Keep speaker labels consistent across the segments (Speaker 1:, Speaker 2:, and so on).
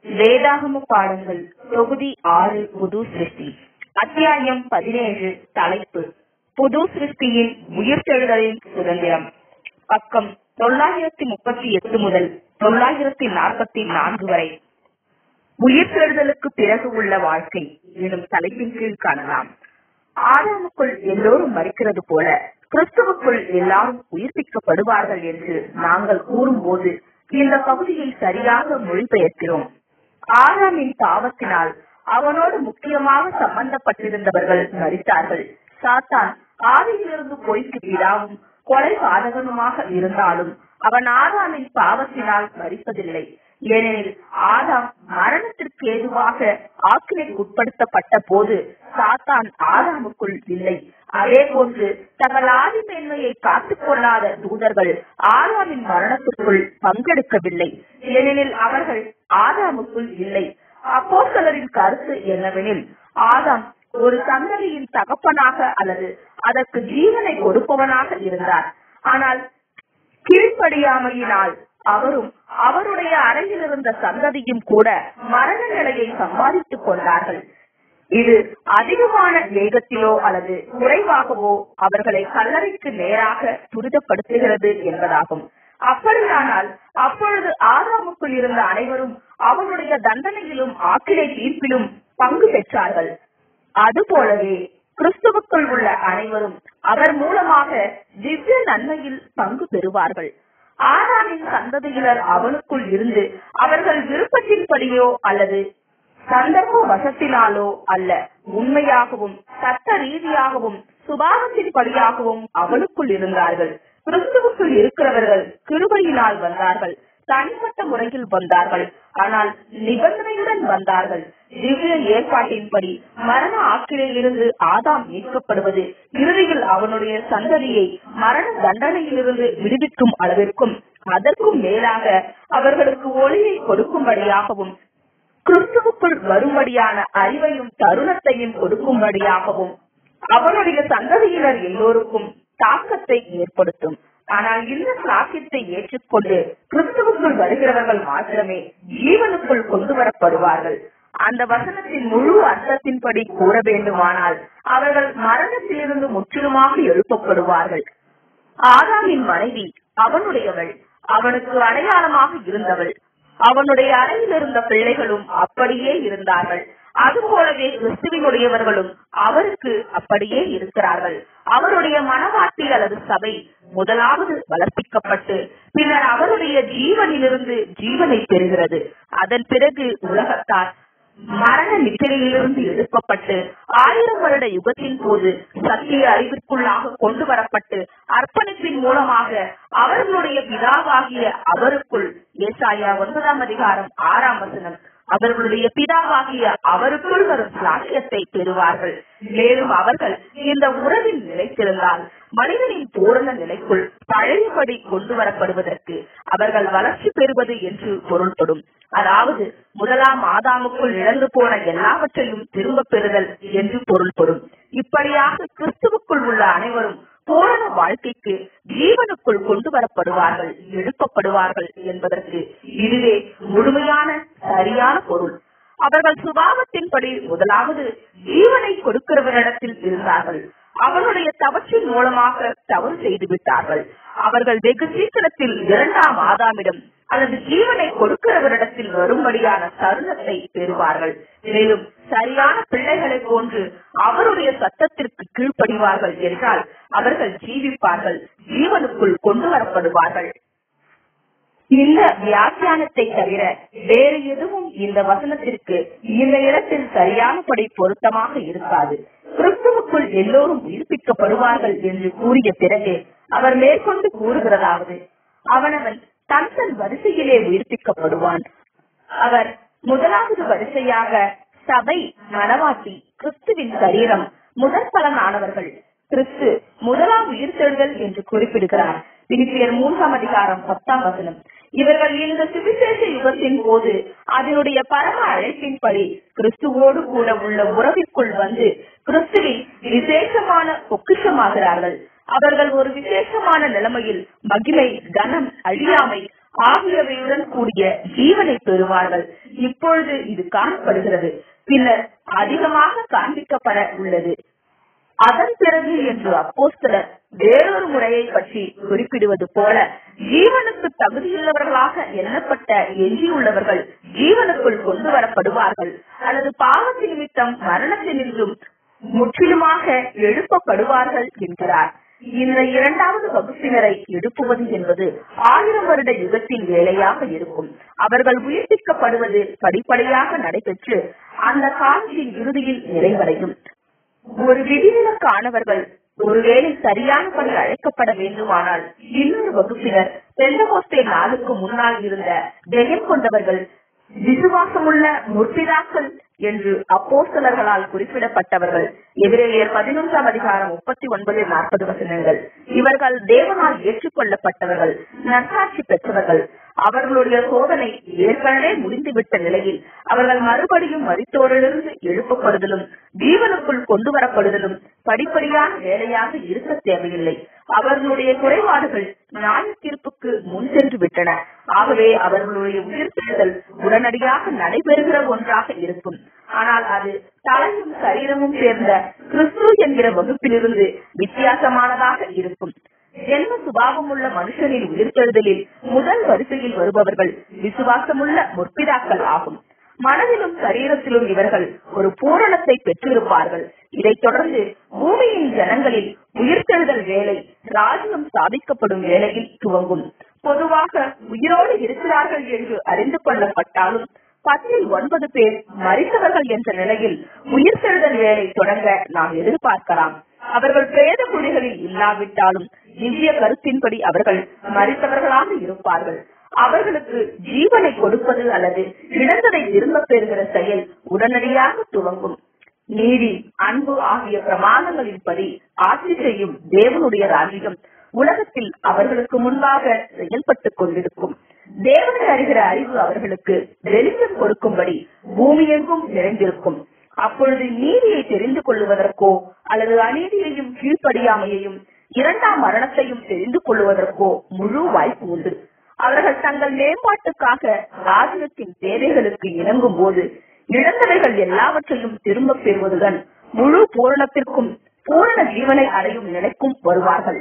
Speaker 1: வேதாகம பாடங்கள் தொகுதி ஆறு புது சிருஷ்டி அத்தியாயம் பதினேழு தலைப்பு புது சிருஷ்டியின் உயிர்த்தெழுதலின் சுதந்திரம் பக்கம் தொள்ளாயிரத்தி முப்பத்தி எட்டு முதல் தொள்ளாயிரத்தி நாற்பத்தி நான்கு வரை உயிர்த்தெழுதலுக்கு பிறகு உள்ள வாழ்க்கை எனும் தலைப்பின் கீழ் காணலாம் ஆதாமுக்குள் எல்லோரும் மறிக்கிறது போல கிறிஸ்துவுக்குள் எல்லாரும் உயிர்ப்பிக்கப்படுவார்கள் என்று நாங்கள் கூறும்போது இந்த பகுதியை சரியாக மொழிபெயர்க்கிறோம் ஆதாமின் பாவத்தினால் அவனோடு முக்கியமாக சம்பந்தப்பட்டிருந்தவர்கள் மறித்தார்கள் சாத்தான் ஆதியிலிருந்து பொய்க்கு பிதாவும் கொலை பாதகனுமாக இருந்தாலும் அவன் ஆதாமின் பாவத்தினால் மறிப்பதில்லை ஏனெனில் ஆதாம் மரணத்திற்கு ஏதுவாக ஆக்கினைக்கு உட்படுத்தப்பட்ட போது சாத்தான் ஆதாமுக்குள் இல்லை அதே போன்று தங்கள் ஆதி மேன்மையை காத்துக் கொள்ளாத தூதர்கள் ஆதாமின் மரணத்திற்குள் பங்கெடுக்கவில்லை ஏனெனில் அவர்கள் ஆதாமுக்குள் இல்லை அப்போஸ்தலரின் கருத்து என்னவெனில் ஆதாம் ஒரு சந்ததியின் தகப்பனாக அல்லது அதற்கு ஜீவனை கொடுப்பவனாக இருந்தார் ஆனால் கீழ்ப்படியாமையினால் அவரும் அவருடைய அறையில் இருந்த சந்ததியும் கூட மரண நிலையை சம்பாதித்துக் கொண்டார்கள் இது அதிகமான வேகத்திலோ அல்லது குறைவாகவோ அவர்களை கல்லறைக்கு நேராக துரிதப்படுத்துகிறது என்பதாகும் அப்படியானால் அப்பொழுது ஆதாமுக்குள் இருந்த அனைவரும் அவனுடைய தண்டனையிலும் ஆக்கிரை தீர்ப்பிலும் பங்கு பெற்றார்கள் அதுபோலவே கிறிஸ்துவுக்குள் உள்ள அனைவரும் அவர் மூலமாக திவ்ய நன்மையில் பங்கு பெறுவார்கள் ஆதாமின் சந்ததியினர் அவனுக்குள் இருந்து அவர்கள் விருப்பத்தின்படியோ அல்லது சந்தர்ப்ப வசத்தினாலோ அல்ல உண்மையாகவும் சட்ட ரீதியாகவும் சுபாவத்தின்படியாகவும் அவனுக்குள் இருந்தார்கள் கிறிஸ்துவுக்குள் இருக்கிறவர்கள் கிருபையினால் வந்தார்கள் தனிப்பட்ட முறையில் வந்தார்கள் ஆனால் நிபந்தனையுடன் வந்தார்கள் திவ்ய ஏற்பாட்டின்படி மரண ஆக்கிரையிலிருந்து ஆதாம் மீட்கப்படுவது இறுதியில் அவனுடைய சந்ததியை மரண தண்டனையிலிருந்து விடுவிக்கும் அளவிற்கும் அதற்கும் மேலாக அவர்களுக்கு ஒளியை கொடுக்கும்படியாகவும் கிறிஸ்துவுக்குள் வரும்படியான அறிவையும் தருணத்தையும் கொடுக்கும்படியாகவும் அவனுடைய சந்ததியினர் எல்லோருக்கும் தாக்கத்தை ஏற்படுத்தும் ஆனால் இந்த சாக்கியத்தை ஏற்றுக்கொண்டு கிறிஸ்துவுக்குள் வருகிறவர்கள் மாத்திரமே ஜீவனுக்குள் கொண்டு வரப்படுவார்கள் அந்த வசனத்தின் முழு அர்த்தத்தின்படி கூற வேண்டுமானால் அவர்கள் மரணத்திலிருந்து முற்றிலுமாக எழுப்பப்படுவார்கள் ஆதாமின் மனைவி அவனுடையவள் அவனுக்கு அடையாளமாக இருந்தவள் அவனுடைய அறையில் இருந்த பிள்ளைகளும் அப்படியே இருந்தார்கள் அதுபோலவே கிறிஸ்துவினுடையவர்களும் அவருக்கு அப்படியே இருக்கிறார்கள் அவருடைய மனவாட்டி அல்லது சபை முதலாவது வளர்ப்பிக்கப்பட்டு பின்னர் அவருடைய ஜீவனிலிருந்து ஜீவனை பெறுகிறது அதன் பிறகு உலகத்தார் மரண நித்திரையிலிருந்து எழுப்பப்பட்டு ஆயிரம் வருட யுகத்தின் போது சத்திய அறிவிற்குள்ளாக கொண்டு வரப்பட்டு அர்ப்பணிப்பின் மூலமாக அவர்களுடைய பிதாவாகிய அவருக்குள் ஏசாயா ஒன்பதாம் அதிகாரம் ஆறாம் வசனம் அவர்களுடைய பிதாவாகிய அவருக்குள் வரும் சாட்சியத்தை பெறுவார்கள் மேலும் அவர்கள் இந்த உறவில் நிலைத்திருந்தால் மனிதனின் பூரண நிலைக்குள் பழையபடி கொண்டு வரப்படுவதற்கு அவர்கள் வளர்ச்சி பெறுவது என்று பொருள்படும் அதாவது முதலாம் ஆதாமுக்குள் இழந்து போன எல்லாவற்றையும் திரும்ப பெறுதல் என்று பொருள்படும் இப்படியாக கிறிஸ்துவுக்குள் உள்ள அனைவரும் பூரண வாழ்க்கைக்கு ஜீவனுக்குள் கொண்டு வரப்படுவார்கள் எழுப்பப்படுவார்கள் என்பதற்கு இதுவே முழுமையான சரியான பொருள் அவர்கள் சுபாவத்தின்படி முதலாவது ஜீவனை கொடுக்கிறவரிடத்தில் இருந்தார்கள் அவனுடைய தவற்றின் மூலமாக தவறு செய்து விட்டார்கள் அவர்கள் வெகு சீக்கிரத்தில் இரண்டாம் ஆதாமிடம் அல்லது ஜீவனை கொடுக்கிறவரிடத்தில் வரும்படியான தருணத்தை பெறுவார்கள் மேலும் சரியான பிள்ளைகளை போன்று அவருடைய சத்தத்திற்கு கீழ்ப்படிவார்கள் என்றால் அவர்கள் ஜீவிப்பார்கள் ஜீவனுக்குள் கொண்டு வரப்படுவார்கள் இந்த வியாக்கியானத்தை தவிர வேறு எதுவும் இந்த வசனத்திற்கு இந்த இடத்தில் சரியானபடி பொருத்தமாக இருக்காது கிறிஸ்துவுக்குள் எல்லோரும் உயிர்ப்பிக்கப்படுவார்கள் என்று கூறிய பிறகு அவர் மேற்கொண்டு கூறுகிறதாவது அவனவன் தன் தன் வரிசையிலே உயிர்ப்பிக்கப்படுவான் அவர் முதலாவது வரிசையாக சபை மனவாட்டி கிறிஸ்துவின் சரீரம் முதற் பலனானவர்கள் கிறிஸ்து முதலாம் உயிர்த்தெழுதல் என்று குறிப்பிடுகிறார் பிரிப்பியர் மூன்றாம் அதிகாரம் பத்தாம் வசனம் இவர்கள் இந்த சுவிசேஷ யுகத்தின் போது அதனுடைய பரம அழைப்பின்படி கிறிஸ்துவோடு கூட உள்ள உறவிற்குள் வந்து கிறிஸ்துவின் விசேஷமான பொக்கிஷமாகிறார்கள் அவர்கள் ஒரு விசேஷமான நிலைமையில் மகிமை கனம் அழியாமை ஆகியவையுடன் கூடிய ஜீவனை பெறுவார்கள் இப்பொழுது இது காணப்படுகிறது பின்னர் அதிகமாக காண்பிக்கப்பட உள்ளது அதன் பிறகு என்று அப்போஸ்தலர் வேறொரு முறையை பற்றி குறிப்பிடுவது போல ஜீவனுக்கு தகுதியுள்ளவர்களாக எண்ணப்பட்ட எஞ்சியுள்ளவர்கள் ஜீவனுக்குள் கொண்டு வரப்படுவார்கள் அல்லது பாவத்தின் நிமித்தம் மரணத்தினின்றும் முற்றிலுமாக எழுப்பப்படுவார்கள் என்கிறார் இந்த இரண்டாவது வகுப்பினரை எழுப்புவது என்பது ஆயிரம் வருட யுகத்தின் வேலையாக இருக்கும் அவர்கள் உயிர்ப்பிக்கப்படுவது படிப்படியாக நடைபெற்று அந்த காலத்தின் இறுதியில் நிறைவடையும் ஒரு விதிவிலக்கானவர்கள் ஒருவேளை சரியானபடி அழைக்கப்பட வேண்டுமானால் இன்னொரு வகுப்பினர் பெந்தகோஸ்தே நாளுக்கு முன்னால் இருந்த ஜெயம் கொண்டவர்கள் விசுவாசமுள்ள முற்பிதாக்கள் என்று அப்போஸ்தலர்களால் குறிப்பிடப்பட்டவர்கள் எதிரேயர் பதினொன்றாம் அதிகாரம் முப்பத்தி ஒன்பது நாற்பது வசனங்கள் இவர்கள் தேவனால் ஏற்றுக்கொள்ளப்பட்டவர்கள் நற்சாட்சி பெற்றவர்கள் அவர்களுடைய சோதனை ஏற்கனவே முடிந்துவிட்ட நிலையில் அவர்கள் மறுபடியும் மரித்தோரிலிருந்து எழுப்பப்படுதலும் ஜீவனுக்குள் கொண்டு வரப்படுதலும் படிப்படியான வேலையாக இருக்க தேவையில்லை அவர்களுடைய குறைபாடுகள் நியாய தீர்ப்புக்கு முன் சென்று விட்டன ஆகவே அவர்களுடைய உயிர்த்தெழுதல் உடனடியாக நடைபெறுகிற ஒன்றாக இருக்கும் ஆனால் அது தலையும் சரீரமும் சேர்ந்த கிறிஸ்து என்கிற வகுப்பிலிருந்து வித்தியாசமானதாக இருக்கும் ஜென்ம சுபாவமுள்ள மனுஷனின் உயிர்த்தெழுதலில் முதல் வரிசையில் வருபவர்கள் விசுவாசமுள்ள முற்பிதாக்கள் ஆகும் மனதிலும் சரீரத்திலும் இவர்கள் ஒரு பூரணத்தை பெற்றிருப்பார்கள் இதைத் தொடர்ந்து பூமியின் ஜனங்களில் உயிர்த்தெழுதல் வேலை ராஜ்யம் சாதிக்கப்படும் வேளையில் துவங்கும் பொதுவாக உயிரோடு இருக்கிறார்கள் என்று அறிந்து கொள்ளப்பட்டாலும் பத்தில் ஒன்பது பேர் மறித்தவர்கள் என்ற நிலையில் உயிர்த்தெழுதல் வேலை தொடங்க நாம் எதிர்பார்க்கலாம் அவர்கள் பிரேத குழிகளில் இல்லாவிட்டாலும் திவ்ய கருத்தின்படி அவர்கள் மறித்தவர்களாக இருப்பார்கள் அவர்களுக்கு ஜீவனை கொடுப்பது அல்லது இழந்ததை திரும்பப் பெறுகிற செயல் உடனடியாக துவங்கும் நீதி அன்பு ஆகிய பிரமாணங்களின்படி ஆட்சி செய்யும் தேவனுடைய ராஜ்யம் உலகத்தில் அவர்களுக்கு முன்பாக செயல்பட்டுக் கொண்டிருக்கும் தேவனை அறிகிற அறிவு அவர்களுக்கு வெளிச்சம் கொடுக்கும்படி பூமியெங்கும் நிறைந்திருக்கும் அப்பொழுது நீதியை தெரிந்து கொள்ளுவதற்கோ அல்லது அநீதியையும் கீழ்ப்படியாமையையும் இரண்டாம் மரணத்தையும் தெரிந்து கொள்வதற்கோ முழு வாய்ப்பு உண்டு அவர்கள் தங்கள் மேம்பாட்டுக்காக ராஜ்யத்தின் தேவைகளுக்கு இணங்கும் போது இழந்தவைகள் எல்லாவற்றையும் திரும்பப் பெறுவதுடன் முழு பூரணத்திற்கும் பூரண ஜீவனை அடையும் நிலைக்கும் வருவார்கள்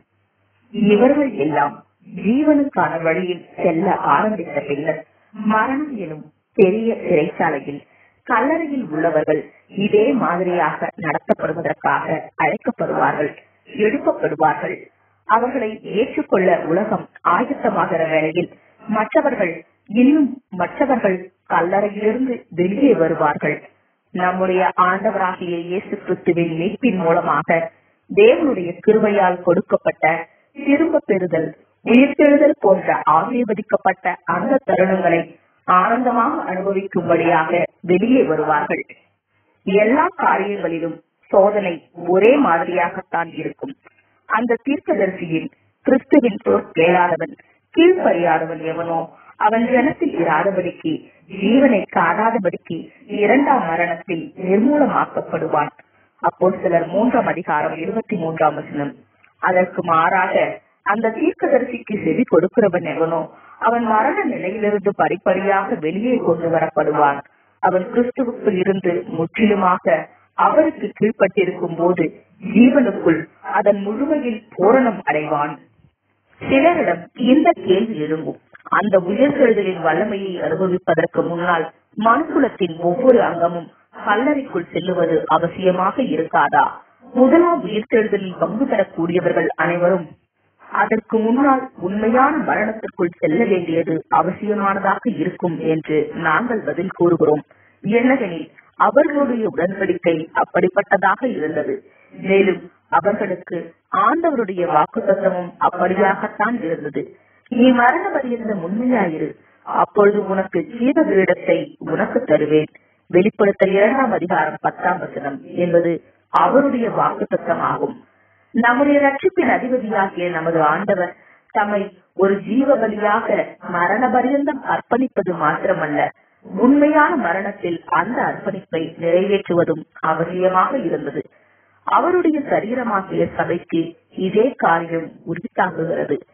Speaker 1: இவர்கள் எல்லாம் ஜீவனுக்கான வழியில் செல்ல ஆரம்பித்த பின்னர் மரணம் எனும் பெரிய சிறைச்சாலையில் கல்லறையில் உள்ளவர்கள் இதே மாதிரியாக நடத்தப்படுவதற்காக அழைக்கப்படுவார்கள் எழுப்பப்படுவார்கள் அவர்களை ஏற்றுக்கொள்ள உலகம் ஆயத்தமாகிற வேளையில் மற்றவர்கள் இன்னும் மற்றவர்கள் கல்லறையிலிருந்து வெளியே வருவார்கள் நம்முடைய ஆண்டவராகிய இயேசு கிறிஸ்துவின் மீட்பின் மூலமாக தேவனுடைய கிருபையால் கொடுக்கப்பட்ட திரும்ப பெறுதல் உயிர்த்தெழுதல் போன்ற ஆசீர்வதிக்கப்பட்ட அந்த தருணங்களை ஆனந்தமாக அனுபவிக்கும்படியாக வெளியே வருவார்கள் எல்லா காரியங்களிலும் சோதனை ஒரே மாதிரியாகத்தான் இருக்கும் அந்த தீர்க்கதரிசியின் கிறிஸ்துவின் சொற் கேளாதவன் கீழ்ப்பறியாதவன் எவனோ அவன் ஜனத்தில் இராதபடிக்கு ஜீவனை காணாதபடிக்கு இரண்டாம் மரணத்தில் நிர்மூலமாக்கப்படுவான் அப்போ சிலர் மூன்றாம் அதிகாரம் இருபத்தி மூன்றாம் வசனம் அதற்கு மாறாக அந்த தீர்க்கதரிசிக்கு செவி கொடுக்கிறவன் எவனோ அவன் மரண நிலையிலிருந்து படிப்படியாக வெளியே கொண்டு வரப்படுவான் அவன் கிறிஸ்துவுக்குள் இருந்து முற்றிலுமாக அவருக்கு கீழ்ப்பட்டிருக்கும் போது ஜீவனுக்குள் அதன் முழுமையில் பூரணம் அடைவான் சிலரிடம் இந்த கேள்வி எழும்பும் அந்த உயர்த்தெழுதலின் வல்லமையை அனுபவிப்பதற்கு முன்னால் மனுக்குலத்தின் ஒவ்வொரு அங்கமும் கல்லறைக்குள் செல்லுவது அவசியமாக இருக்காதா முதலாம் உயிர்த்தெழுதலில் பங்கு பெறக்கூடியவர்கள் அனைவரும் அதற்கு முன்னால் உண்மையான மரணத்திற்குள் செல்ல வேண்டியது அவசியமானதாக இருக்கும் என்று நாங்கள் பதில் கூறுகிறோம் என்னவெனில் அவர்களுடைய உடன்படிக்கை அப்படிப்பட்டதாக இருந்தது மேலும் அவர்களுக்கு ஆண்டவருடைய வாக்கு தத்துவமும் அப்படியாகத்தான் இருந்தது நீ மரண பரியந்த உண்மையாயிரு அப்பொழுது உனக்கு ஜீவ கிரீடத்தை உனக்கு தருவேன் வெளிப்படுத்த இரண்டாம் அதிகாரம் பத்தாம் வசனம் என்பது அவருடைய வாக்கு தத்தமாகும் நம்முடைய ரட்சிப்பின் அதிபதியாகிய நமது ஆண்டவர் தம்மை ஒரு ஜீவ பலியாக மரண பரியந்தம் அர்ப்பணிப்பது மாத்திரமல்ல உண்மையான மரணத்தில் அந்த அர்ப்பணிப்பை நிறைவேற்றுவதும் அவசியமாக இருந்தது அவருடைய சரீரமாகிய சபைக்கு இதே காரியம் உறுதித்தாங்குகிறது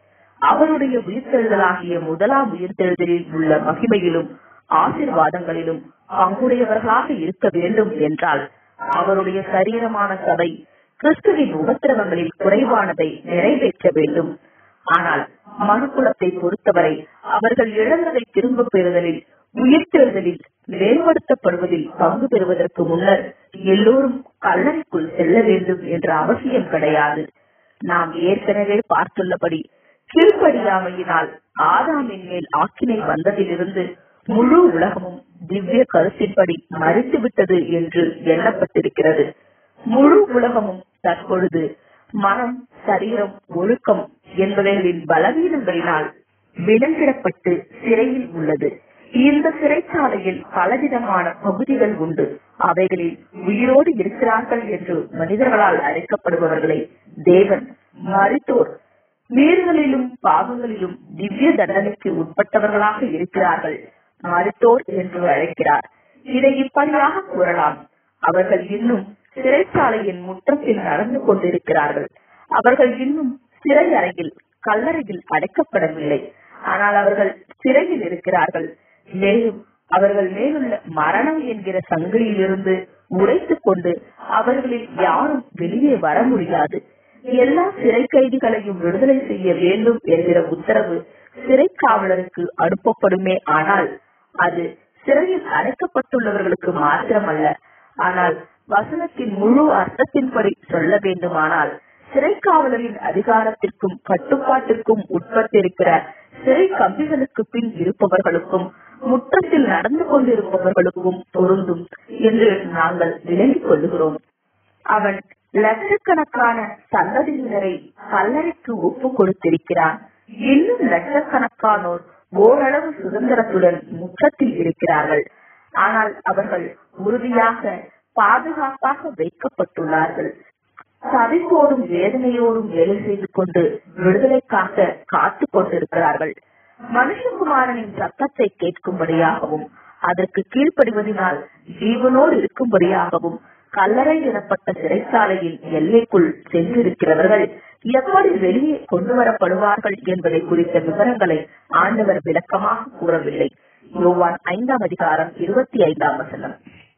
Speaker 1: அவருடைய உயிர்த்தெழுதலாகிய முதலாம் உயிர்த்தெழுதலில் உள்ள மகிமையிலும் ஆசிர்வாதங்களிலும் பங்குடையவர்களாக இருக்க வேண்டும் என்றால் அவருடைய சரீரமான சபை கிறிஸ்துவின் உபத்திரவங்களில் குறைவானதை நிறைவேற்ற வேண்டும் ஆனால் மனுக்குலத்தை பொறுத்தவரை அவர்கள் இழந்ததை திரும்ப பெறுதலில் உயிர்த்தெழுதலில் மேம்படுத்தப்படுவதில் பங்கு பெறுவதற்கு முன்னர் எல்லோரும் கல்லறைக்குள் செல்ல வேண்டும் என்ற அவசியம் கிடையாது நாம் ஏற்கனவே பார்த்துள்ளபடி கீழ்ப்படியாமையினால் ஆதாமின் மேல் ஆக்கினை வந்ததிலிருந்து முழு உலகமும் திவ்ய கருத்தின்படி மறித்துவிட்டது என்று எண்ணப்பட்டிருக்கிறது முழு உலகமும் தற்பொழுது மனம் சரீரம் ஒழுக்கம் என்பவைகளின் பலவீனங்களினால் விலங்கிடப்பட்டு சிறையில் உள்ளது இந்த சிறைச்சாலையில் பலவிதமான பகுதிகள் உண்டு அவைகளில் உயிரோடு இருக்கிறார்கள் என்று மனிதர்களால் அழைக்கப்படுபவர்களை தேவன் மறித்தோர் மீறுதலிலும் பாவங்களிலும் திவ்ய தண்டனைக்கு உட்பட்டவர்களாக இருக்கிறார்கள் மருத்தோர் என்று அழைக்கிறார் இதை இப்படியாக கூறலாம் அவர்கள் இன்னும் சிறைச்சாலையின் முற்றத்தில் நடந்து கொண்டிருக்கிறார்கள் அவர்கள் இன்னும் சிறை அறையில் கல்லறையில் அடைக்கப்படவில்லை ஆனால் அவர்கள் சிறையில் இருக்கிறார்கள் மேலும் அவர்கள் மேலுள்ள மரணம் என்கிற சங்கிலியிலிருந்து உடைத்துக் கொண்டு அவர்களில் யாரும் வெளியே வர முடியாது எல்லா சிறை கைதிகளையும் விடுதலை செய்ய வேண்டும் என்கிற உத்தரவு சிறை காவலருக்கு அனுப்பப்படுமே ஆனால் அது சிறையில் அடைக்கப்பட்டுள்ளவர்களுக்கு மாத்திரமல்ல ஆனால் வசனத்தின் முழு அர்த்தத்தின்படி சொல்ல வேண்டுமானால் சிறை காவலரின் அதிகாரத்திற்கும் கட்டுப்பாட்டிற்கும் உட்பட்டிருக்கிற சிறை கம்பிகளுக்கு பின் இருப்பவர்களுக்கும் முற்றத்தில் நடந்து கொண்டிருப்பவர்களுக்கும் பொருந்தும் என்று நாங்கள் விளங்கிக் கொள்ளுகிறோம் அவன் லட்சக்கணக்கான சந்ததியினரை கல்லறைக்கு ஒப்பு கொடுத்திருக்கிறான் இன்னும் லட்சக்கணக்கானோர் ஓரளவு சுதந்திரத்துடன் முற்றத்தில் இருக்கிறார்கள் ஆனால் அவர்கள் உறுதியாக பாதுகாப்பாக வைக்கப்பட்டுள்ளார்கள் சவிப்போடும் வேதனையோடும் வேலை செய்து கொண்டு விடுதலைக்காக காத்து கொண்டிருக்கிறார்கள் மனுஷகுமாரனின் சத்தத்தை கேட்கும்படியாகவும் அதற்கு கீழ்ப்படிவதனால் ஜீவனோடு இருக்கும்படியாகவும் கல்லறை எனப்பட்ட சிறைச்சாலையின் எல்லைக்குள் சென்றிருக்கிறவர்கள் எப்படி வெளியே கொண்டு வரப்படுவார்கள் என்பதை குறித்த விவரங்களை ஆண்டவர் விளக்கமாக கூறவில்லை யோவான் ஐந்தாம் அதிகாரம் இருபத்தி ஐந்தாம் வசனம்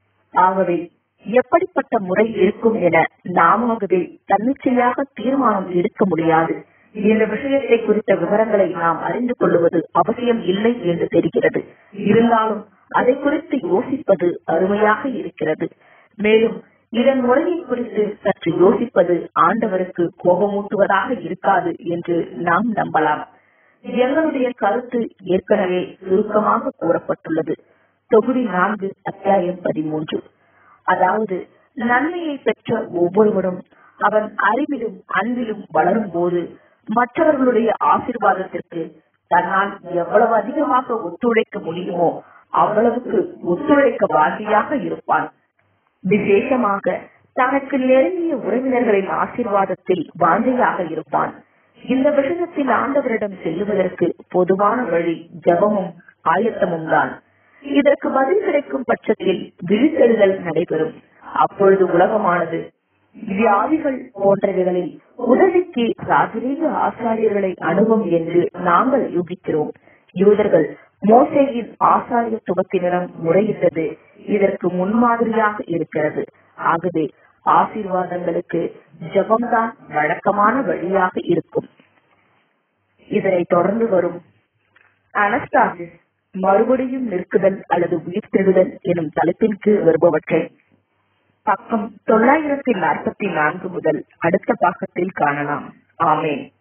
Speaker 1: ஆகவே எப்படிப்பட்ட முறை இருக்கும் என நாமாகவே தன்னிச்சையாக தீர்மானம் எடுக்க முடியாது இந்த விஷயத்தை குறித்த விவரங்களை நாம் அறிந்து கொள்வது அவசியம் இல்லை என்று தெரிகிறது இருந்தாலும் அதை குறித்து யோசிப்பது அருமையாக இருக்கிறது மேலும் இதன் முறையை குறித்து சற்று யோசிப்பது ஆண்டவருக்கு கோபமூட்டுவதாக இருக்காது என்று நாம் நம்பலாம் எங்களுடைய கருத்து ஏற்கனவே சுருக்கமாக கூறப்பட்டுள்ளது தொகுதி நான்கு அத்தியாயம் பதிமூன்று அதாவது நன்மையை பெற்ற ஒவ்வொருவரும் அவன் அறிவிலும் அன்பிலும் வளரும் போது மற்றவர்களுடைய ஆசிர்வாதத்திற்கு தன்னால் எவ்வளவு அதிகமாக ஒத்துழைக்க முடியுமோ அவ்வளவுக்கு ஒத்துழைக்க வாசியாக இருப்பான் விசேஷமாக தனக்கு நெருங்கிய உறவினர்களின் ஆசிர்வாதத்தில் வாஞ்சையாக இருப்பான் இந்த விஷயத்தில் ஆண்டவரிடம் செல்லுவதற்கு பொதுவான வழி ஜபமும் ஆயத்தமும் தான் இதற்கு பதில் கிடைக்கும் பட்சத்தில் விழித்தெழுதல் நடைபெறும் அப்பொழுது உலகமானது வியாதிகள் போன்றவைகளில் உதவிக்கு ராஜரீக ஆசாரியர்களை அணுகும் என்று நாங்கள் யூகிக்கிறோம் யூதர்கள் மோசேயின் ஆசாரியத்துவத்தினிடம் முறையிட்டது இதற்கு முன்மாதிரியாக இருக்கிறது ஆகவே ஆசீர்வாதங்களுக்கு ஜபம்தான் வழக்கமான வழியாக இருக்கும் இதனை தொடர்ந்து வரும் அனஸ்டாசிஸ் மறுபடியும் நிற்குதல் அல்லது உயிர்த்தெழுதல் எனும் தலைப்பின் கீழ் வருபவற்றை பக்கம் தொள்ளாயிரத்தி நாற்பத்தி நான்கு முதல் அடுத்த பாகத்தில் காணலாம் ஆமேன்